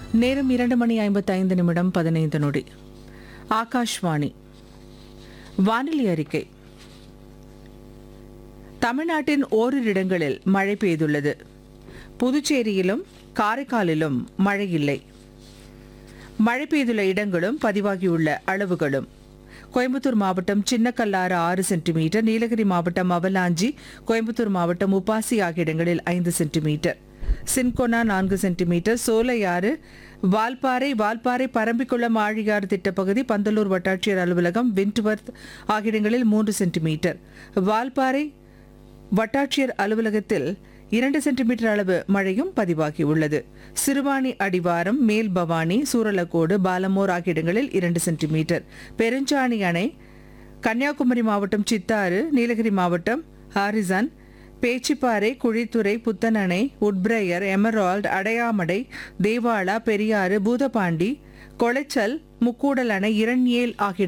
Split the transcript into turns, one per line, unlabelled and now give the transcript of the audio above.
நேரம் இரண்டு மணி ஐம்பத்தைந்து நிமிடம் பதினைந்து நொடி ஆகாஷ்வாணி வானிலை அறிக்கை தமிழ்நாட்டின் ஓரிரு இடங்களில் மழை பெய்துள்ளது புதுச்சேரியிலும் காரைக்காலிலும் மழை இல்லை மழை பெய்துள்ள இடங்களும் பதிவாகியுள்ள அளவுகளும் கோயம்புத்தூர் மாவட்டம் சின்னக்கல்லாறு ஆறு சென்டிமீட்டர் நீலகிரி மாவட்டம் அவலாஞ்சி கோயம்புத்தூர் மாவட்டம் உப்பாசி ஆகிய இடங்களில் ஐந்து சென்டிமீட்டர் சின்கொனா நான்கு சென்டிமீட்டர் சோலையாறு வால்பாறை வால்பாறை பரம்பிக்குளம் ஆழியாறு திட்டப்பகுதி பந்தலூர் வட்டாட்சியர் அலுவலகம் விண்ட்வர்த் ஆகிய இடங்களில் மூன்று சென்டிமீட்டர் வால்பாறை வட்டாட்சியர் அலுவலகத்தில் இரண்டு சென்டிமீட்டர் அளவு மழையும் பதிவாகியுள்ளது சிறுவாணி அடிவாரம் மேல் பவானி சூரலக்கோடு பாலமோர் ஆகிய இடங்களில் இரண்டு சென்டிமீட்டர் பெருஞ்சாணி அணை கன்னியாகுமரி மாவட்டம் சித்தாறு நீலகிரி மாவட்டம் Harrison Pechiparai Kuzhithurai Puthenanai Woodbriar Emerald Adayamadai Devala Periyar Boothapandi Colachel Mukkudal அணை இரண்யேல் ஆகிய